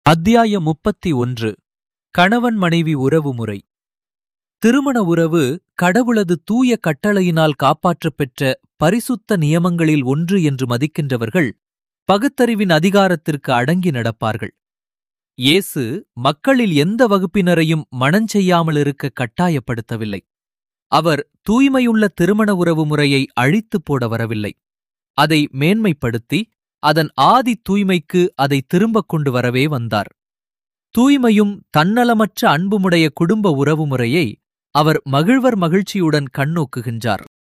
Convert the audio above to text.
அத்தியாயம் முப்பத்தி ஒன்று கணவன் மனைவி உறவு முறை திருமண உறவு கடவுளது தூய கட்டளையினால் காப்பாற்றப் பெற்ற பரிசுத்த நியமங்களில் ஒன்று என்று மதிக்கின்றவர்கள் பகுத்தறிவின் அதிகாரத்திற்கு அடங்கி நடப்பார்கள் இயேசு மக்களில் எந்த வகுப்பினரையும் மணஞ்செய்யாமல் இருக்க கட்டாயப்படுத்தவில்லை அவர் தூய்மையுள்ள திருமண உறவு முறையை அழித்துப் போட வரவில்லை அதை மேன்மைப்படுத்தி அதன் ஆதி தூய்மைக்கு அதை திரும்பக் கொண்டு வரவே வந்தார் தூய்மையும் தன்னலமற்ற அன்புமுடைய குடும்ப உறவு முறையை அவர் மகிழ்வர் மகிழ்ச்சியுடன் கண்ணோக்குகின்றார்